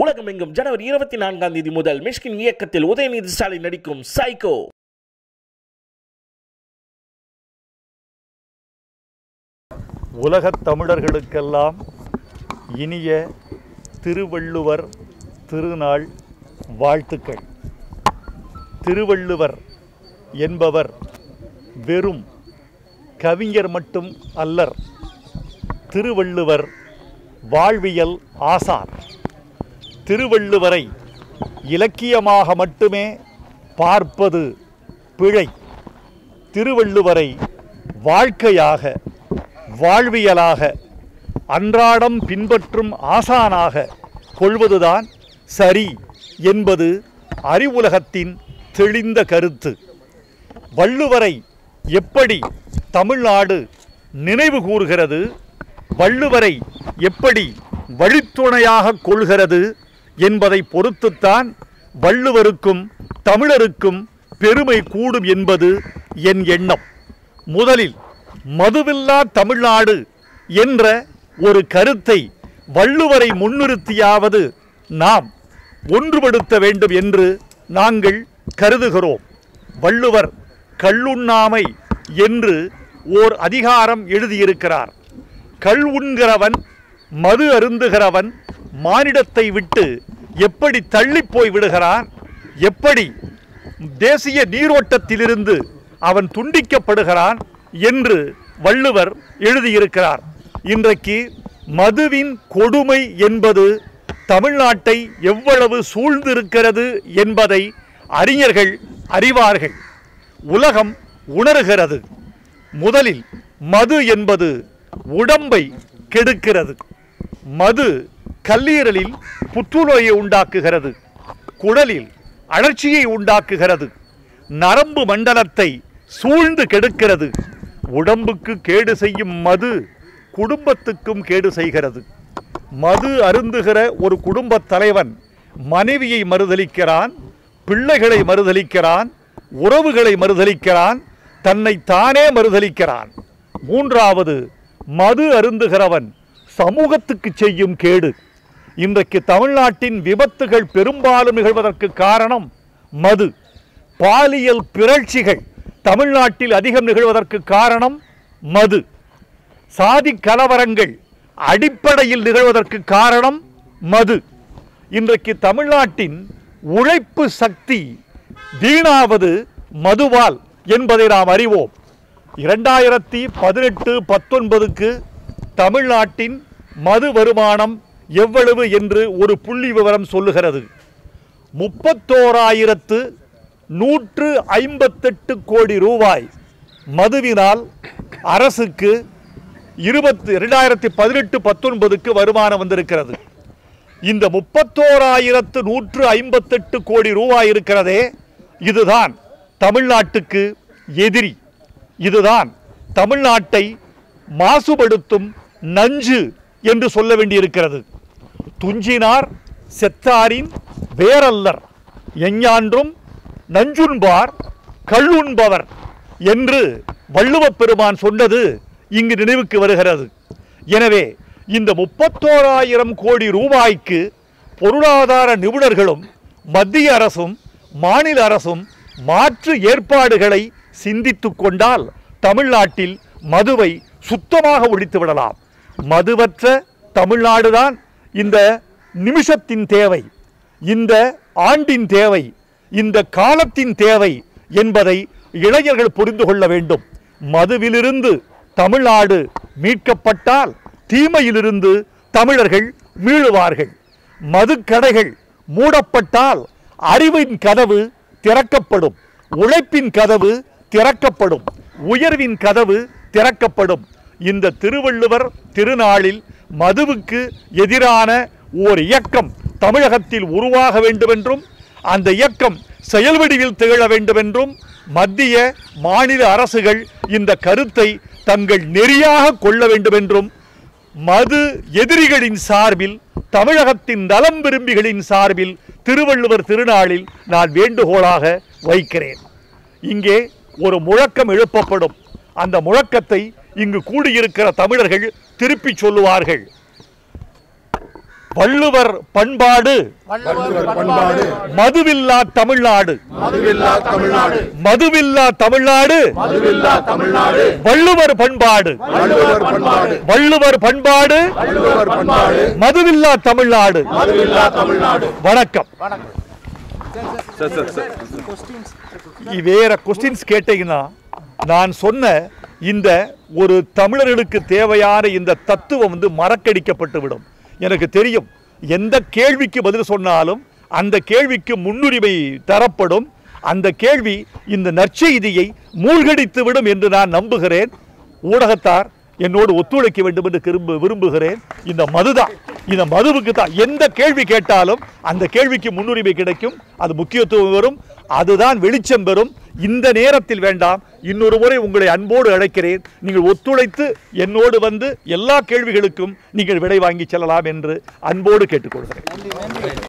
உலகமெங்கும் ஜனவரி இருபத்தி நான்காம் தேதி முதல் மிஷ்கின் இயக்கத்தில் உதயநிதி ஸ்டாலின் நடிக்கும் சைக்கோ உலகத் தமிழர்களுக்கெல்லாம் இனிய திருவள்ளுவர் திருநாள் வாழ்த்துக்கள் திருவள்ளுவர் என்பவர் வெறும் கவிஞர் மட்டும் அல்லர் திருவள்ளுவர் வாழ்வியல் ஆசார் திருவள்ளுவரை இலக்கியமாக மட்டுமே பார்ப்பது பிழை திருவள்ளுவரை வாழ்க்கையாக வாழ்வியலாக அன்றாடம் பின்பற்றும் ஆசானாக கொள்வதுதான் சரி என்பது அறிவுலகத்தின் தெளிந்த கருத்து வள்ளுவரை எப்படி தமிழ்நாடு நினைவு கூறுகிறது வள்ளுவரை எப்படி வழித்துணையாக கொள்கிறது என்பதை பொறுத்துத்தான் வள்ளுவருக்கும் தமிழருக்கும் பெருமை கூடும் என்பது என் எண்ணம் முதலில் மதுவில்லா தமிழ்நாடு என்ற ஒரு கருத்தை வள்ளுவரை முன்னிறுத்தியாவது நாம் ஒன்றுபடுத்த வேண்டும் என்று நாங்கள் கருதுகிறோம் வள்ளுவர் கள்ளுண்ணாமை என்று ஓர் அதிகாரம் எழுதியிருக்கிறார் கள் உண்கிறவன் மது அருந்துகிறவன் மானிடத்தை விட்டு எப்படி தள்ளிப் போய் விடுகிறான் எப்படி தேசிய நீரோட்டத்திலிருந்து அவன் துண்டிக்கப்படுகிறான் என்று வள்ளுவர் எழுதியிருக்கிறார் இன்றைக்கு மதுவின் கொடுமை என்பது தமிழ்நாட்டை எவ்வளவு சூழ்ந்திருக்கிறது என்பதை அறிஞர்கள் அறிவார்கள் உலகம் உணர்கிறது முதலில் மது என்பது உடம்பை கெடுக்கிறது மது கல்லீரலில் புற்றுநோயை உண்டாக்குகிறது குடலில் அழற்சியை உண்டாக்குகிறது நரம்பு மண்டலத்தை சூழ்ந்து கெடுக்கிறது உடம்புக்கு கேடு செய்யும் மது குடும்பத்துக்கும் கேடு செய்கிறது மது அருந்துகிற ஒரு குடும்பத் தலைவன் மனைவியை மறுதலிக்கிறான் பிள்ளைகளை மறுதலிக்கிறான் உறவுகளை மறுதலிக்கிறான் தன்னை தானே மறுதலிக்கிறான் மூன்றாவது மது அருந்துகிறவன் சமூகத்துக்கு செய்யும் கேடு இன்றைக்கு தமிழ்நாட்டின் விபத்துகள் பெரும்பாலும் நிகழ்வதற்கு காரணம் மது பாலியல் பிறழ்ச்சிகள் தமிழ்நாட்டில் அதிகம் நிகழ்வதற்கு காரணம் மது சாதி கலவரங்கள் அடிப்படையில் நிகழ்வதற்கு காரணம் மது இன்றைக்கு தமிழ்நாட்டின் உழைப்பு சக்தி வீணாவது மதுவால் என்பதை நாம் அறிவோம் இரண்டாயிரத்தி பதினெட்டு பத்தொன்பதுக்கு தமிழ்நாட்டின் மது வருமானம் எவ்வளவு என்று ஒரு புள்ளி விவரம் சொல்லுகிறது முப்பத்தோராயிரத்து நூற்று ஐம்பத்தெட்டு கோடி ரூபாய் மதுவினால் அரசுக்கு இருபத்து இரண்டாயிரத்தி பதினெட்டு பத்தொன்பதுக்கு வருமானம் வந்திருக்கிறது இந்த முப்பத்தோராயிரத்து நூற்று ஐம்பத்தெட்டு கோடி ரூபாய் இருக்கிறதே இதுதான் தமிழ்நாட்டுக்கு எதிரி இதுதான் தமிழ்நாட்டை மாசுபடுத்தும் நஞ்சு என்று சொல்ல வேண்டியிருக்கிறது துஞ்சினார் செத்தாரின் வேரல்லர் எஞ்ஞான்றும் நஞ்சுண்பார் கள்ளுண்பவர் என்று வள்ளுவப் பெருமான் சொன்னது இங்கு நினைவுக்கு வருகிறது எனவே இந்த முப்பத்தோராயிரம் கோடி ரூபாய்க்கு பொருளாதார நிபுணர்களும் மத்திய அரசும் மாநில அரசும் மாற்று ஏற்பாடுகளை சிந்தித்து கொண்டால் தமிழ்நாட்டில் மதுவை சுத்தமாக ஒழித்து விடலாம் மதுவற்ற தமிழ்நாடுதான் இந்த நிமிஷத்தின் தேவை இந்த ஆண்டின் தேவை இந்த காலத்தின் தேவை என்பதை இளைஞர்கள் புரிந்து கொள்ள வேண்டும் மதுவிலிருந்து தமிழ்நாடு மீட்கப்பட்டால் தீமையிலிருந்து தமிழர்கள் மீளுவார்கள் மதுக்கடைகள் மூடப்பட்டால் அறிவின் கதவு திறக்கப்படும் உழைப்பின் கதவு திறக்கப்படும் உயர்வின் கதவு திறக்கப்படும் இந்த திருவள்ளுவர் திருநாளில் மதுவுக்கு எதிரான ஓர் இயக்கம் தமிழகத்தில் உருவாக வேண்டுமென்றும் அந்த இயக்கம் செயல்வடிவில் திகழ வேண்டுமென்றும் மத்திய மாநில அரசுகள் இந்த கருத்தை தங்கள் நெறியாக கொள்ள வேண்டுமென்றும் மது எதிரிகளின் சார்பில் தமிழகத்தின் நலம் விரும்பிகளின் சார்பில் திருவள்ளுவர் திருநாளில் நான் வேண்டுகோளாக வைக்கிறேன் இங்கே ஒரு முழக்கம் எழுப்பப்படும் அந்த முழக்கத்தை இங்கு கூடியிருக்கிற தமிழர்கள் திருப்பிச் சொல்லுவார்கள் வள்ளுவர் பண்பாடு வள்ளுவர் பண்பாடு மதுவில்லா தமிழ்நாடு மதுவில்லா தமிழ்நாடு மதுவில்லா தமிழ்நாடு மதுவில்லா தமிழ்நாடு வள்ளுவர் பண்பாடு வள்ளுவர் பண்பாடு வள்ளுவர் பண்பாடு வள்ளுவர் பண்பாடு மதுவில்லா தமிழ்நாடு மதுவில்லா தமிழ்நாடு வணக்கம் வேற கொஸ்டின்ஸ் கேட்டீங்கன்னா நான் சொன்ன இந்த ஒரு தமிழர்களுக்கு தேவையான இந்த தத்துவம் வந்து மறக்கடிக்கப்பட்டு விடும் எனக்கு தெரியும் எந்த கேள்விக்கு பதில் சொன்னாலும் அந்த கேள்விக்கு முன்னுரிமை தரப்படும் அந்த கேள்வி இந்த நற்செய்தியை மூழ்கடித்து விடும் என்று நான் நம்புகிறேன் ஊடகத்தார் என்னோடு ஒத்துழைக்க வேண்டும் என்று விரும்பு விரும்புகிறேன் இந்த மதுதான் இந்த மதுவுக்கு தான் எந்த கேள்வி கேட்டாலும் அந்த கேள்விக்கு முன்னுரிமை கிடைக்கும் அது முக்கியத்துவம் வரும் அதுதான் வெளிச்சம் பெறும் இந்த நேரத்தில் வேண்டாம் இன்னொரு முறை உங்களை அன்போடு அழைக்கிறேன் நீங்கள் ஒத்துழைத்து என்னோடு வந்து எல்லா கேள்விகளுக்கும் நீங்கள் விடை வாங்கி செல்லலாம் என்று அன்போடு கேட்டுக்கொள்கிறேன்